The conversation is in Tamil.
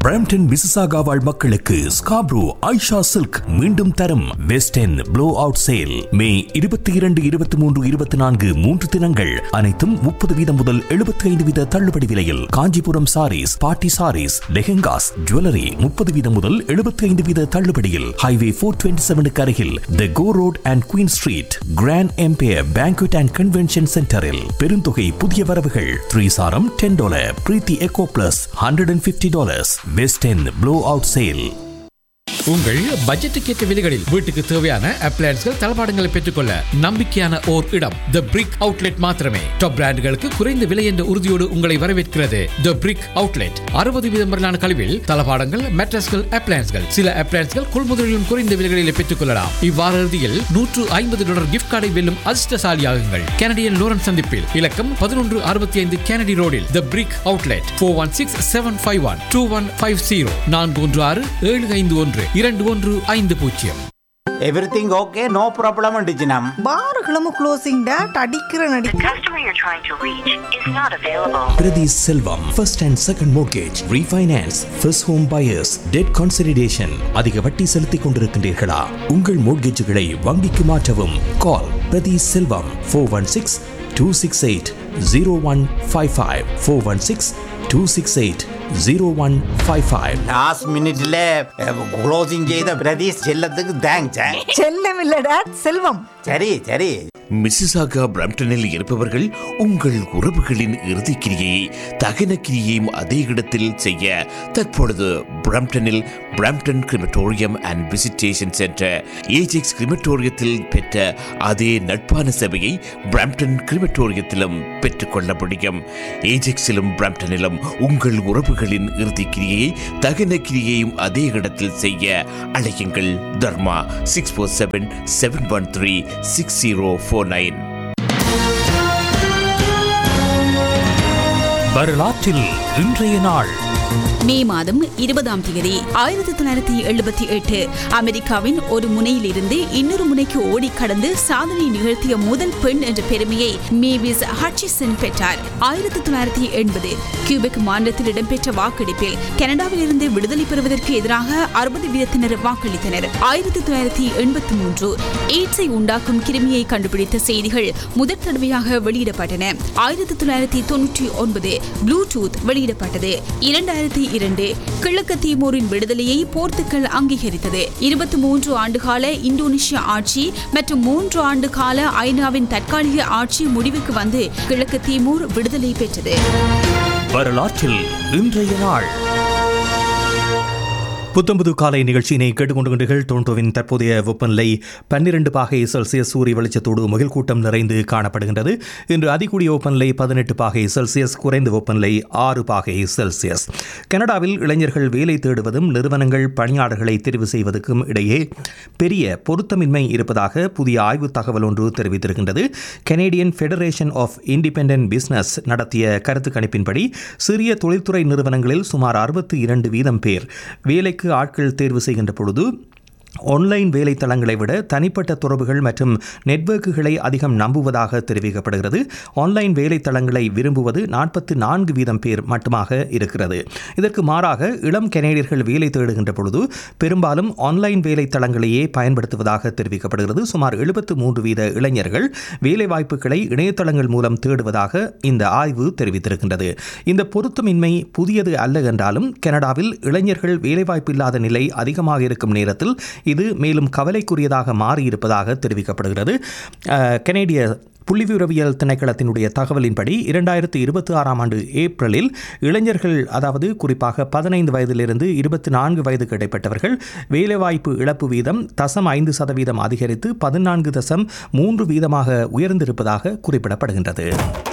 பிரம்டன் மிசிசாகா வாழ் மக்களுக்கு ஸ்காப்ரோ ஐஷா சில்க் மீண்டும் தரும் best and blow out sale May இருபத்தி இரண்டு இருபத்தி மூன்று இருபத்தி நான்கு மூன்று தினங்கள் அனைத்தும் முப்பது வீதம் முதல் எழுபத்தி ஐந்து வீத தள்ளுபடி விலையில் காஞ்சிபுரம் சாரீஸ் பாட்டி சாரீஸ் லெஹெங்காஸ் ஜுவல்லரி முப்பது வீதம் முதல் எழுபத்தி ஐந்து வீத தள்ளுபடியில் ஹைவே போர் டுவெண்ட்டி செவனுக்கு அருகில் the Gore road and queen street grand empire banquet and convention சென்டரில் பெருந்தொகை புதிய வரவுகள் த்ரீ சாரம் ten dollar Preethi eco plus hundred and fifty dollars best and blow out sale உங்கள் பட்ஜெட்டுக்கு ஏற்ற விலைகளில் வீட்டுக்கு தேவையான அப்ளையன்ஸ்கள் தளபாடங்களை பெற்றுக்கொள்ள நம்பிக்கையான ஓர் இடம் த பிரிக் அவுட்லெட் மாத்திரமே டாப் பிராண்டுகளுக்கு குறைந்த விலை என்ற உறுதியோடு உங்களை வரவேற்கிறது த பிரிக் அவுட்லெட் அறுபது வீதம் வரையிலான கழிவில் தளபாடங்கள் மெட்ரஸ்கள் அப்ளையன்ஸ்கள் சில அப்ளையன்ஸ்கள் கொள்முதலிலும் குறைந்த விலைகளில் பெற்றுக்கொள்ளலாம் இவ்வார இறுதியில் நூற்று ஐம்பது டாலர் கிஃப்ட் கார்டை வெல்லும் அதிர்ஷ்டசாலியாகுங்கள் கனடியன் லோரன் சந்திப்பில் இலக்கம் பதினொன்று அறுபத்தி ஐந்து கெனடி ரோடில் the brick outlet four one six seven five one two one five zero நான்கு ஒன்று ஆறு ஏழு ஐந்து ஒன்று இரண்டு ஒன்று ஐந்து பூஜ்ஜியம் எவ்ரிதிங் ஓகே நோ ப்ராப்ளம் டிஜினம் பாருகளும் க்ளோசிங் டேட் அடிக்கிற நடி The customer you're trying to reach is not available. Prathi Selvam first and second mortgage refinance first home buyers debt consolidation அதிக வட்டி செலுத்திக் கொண்டிருக்கின்றீர்களா உங்கள் மோர்கேஜுகளை வங்கிக்கு மாற்றவும் call Prathi Selvam four one six two six eight zero one five five four one six two six eight zero one five five last மினிட்ல க்ளோசிங் செய்த பிரதீஷ் செல்லத்துக்கு தேங்க்ஸ் செல்லம் இல்ல டேட் செல்வம் சரி சரி மிசிசாகா பிரம்டனில் இருப்பவர்கள் உங்கள் உறவுகளின் இறுதிக் கிரியை தகன கிரியையும் அதே இடத்தில் செய்ய தற்பொழுது பிரம்டனில் Brampton crematorium and visitation centre Ajax கிரிமட்டோரியத்தில் பெற்ற அதே நட்பான சேவையை பிரம்டன் கிரிமட்டோரியத்திலும் பெற்றுக்கொள்ள முடியும் ஏஜெக்ஸிலும் பிரம்டனிலும் உங்கள் உறவுகளின் இறுதிக் கிரியை தகன கிரியையும் அதே இடத்தில் செய்ய அழையுங்கள் Dharma six four seven seven one three six zero four nine வரலாற்றில் இன்றைய நாள் மே மாதம் இருபதாம் தேதி ஆயிரத்தி தொள்ளாயிரத்தி எழுபத்தி எட்டு அமெரிக்காவின் ஒரு முனையிலிருந்து இன்னொரு முனைக்கு ஓடி கடந்து சாதனை நிகழ்த்திய முதல் பெண் என்ற பெருமையை மேவிஸ் ஹட்சிசன் பெற்றார் ஆயிரத்தி தொள்ளாயிரத்தி எண்பது கியூபெக் மாநிலத்தில் இடம்பெற்ற வாக்கெடுப்பில் கனடாவில் இருந்து விடுதலை பெறுவதற்கு எதிராக அறுபது வீதத்தினர் வாக்களித்தனர் ஆயிரத்தி தொள்ளாயிரத்தி எண்பத்தி மூன்று எய்ட்ஸை உண்டாக்கும் கிருமியை கண்டுபிடித்த செய்திகள் முதற் தடவையாக வெளியிடப்பட்டன ஆயிரத்தி தொள்ளாயிரத்தி தொன்னூற்றி ஒன்பது ப்ளூடூத் வெளியிடப்பட்டது இரண்டாயிரத்தி இரண்டு கிழக்கு தீமோரின் விடுதலையை போர்த்துக்கல் அங்கீகரித்தது இருபத்தி மூன்று ஆண்டுகால இந்தோனேஷிய ஆட்சி மற்றும் மூன்று ஆண்டு கால ஐநாவின் தற்காலிக ஆட்சி முடிவுக்கு வந்து கிழக்கு தீமோர் விடுதலை பெற்றது வரலாற்றில் இன்றைய நாள் புத்தம்புது காலை நிகழ்ச்சியினை கேட்டுக்கொண்டுகின்றீர்கள் டொரண்டோவின் தற்போதைய வெப்பநிலை பன்னிரண்டு பாகை செல்சியஸ் சூரிய வெளிச்சத்தோடு மகிழ் கூட்டம் நிறைந்து காணப்படுகின்றது இன்று அதிகூடிய வெப்பநிலை பதினெட்டு பாகை செல்சியஸ் குறைந்த வெப்பநிலை ஆறு பாகை செல்சியஸ் கனடாவில் இளைஞர்கள் வேலை தேடுவதும் நிறுவனங்கள் பணியாளர்களை தெரிவு செய்வதற்கும் இடையே பெரிய பொருத்தமின்மை இருப்பதாக புதிய ஆய்வு தகவல் ஒன்று தெரிவித்திருக்கின்றது Canadian federation of independent business நடத்திய கருத்து கணிப்பின்படி சிறிய தொழில்துறை நிறுவனங்களில் சுமார் அறுபத்தி இரண்டு வீதம் பேர் வேலைக்கு ஆட்கள் தேர்வு செய்கின்ற பொழுது ஆன்லைன் வேலைத்தளங்களை விட தனிப்பட்ட தொடர்புகள் மற்றும் நெட்வொர்க்குகளை அதிகம் நம்புவதாக தெரிவிக்கப்படுகிறது ஆன்லைன் வேலைத்தளங்களை விரும்புவது நாற்பத்தி நான்கு வீதம் பேர் மட்டுமாக இருக்கிறது இதற்கு மாறாக இளம் கனேடியர்கள் வேலை தேடுகின்ற பொழுது பெரும்பாலும் ஆன்லைன் வேலைத்தளங்களையே பயன்படுத்துவதாக தெரிவிக்கப்படுகிறது சுமார் எழுபத்து மூன்று வீத இளைஞர்கள் வேலைவாய்ப்புகளை இணையதளங்கள் மூலம் தேடுவதாக இந்த ஆய்வு தெரிவித்திருக்கின்றது இந்த பொருத்தமின்மை புதியது அல்ல என்றாலும் கனடாவில் இளைஞர்கள் வேலைவாய்ப்பு இல்லாத நிலை அதிகமாக இருக்கும் நேரத்தில் இது மேலும் கவலைக்குரியதாக மாறியிருப்பதாக தெரிவிக்கப்படுகிறது அஹ், கனேடிய புள்ளிவிவரவியல் திணைக்களத்தினுடைய தகவலின்படி இரண்டாயிரத்தி இருபத்தி ஆறாம் ஆண்டு ஏப்ரலில் இளைஞர்கள் அதாவது குறிப்பாக பதினைந்து வயதிலிருந்து இருபத்தி நான்கு வயதுக்கு இடைப்பட்டவர்கள் வேலைவாய்ப்பு இழப்பு வீதம் தசம் ஐந்து சதவீதம் அதிகரித்து பதினான்கு தசம் மூன்று வீதமாக உயர்ந்திருப்பதாக குறிப்பிடப்படுகின்றது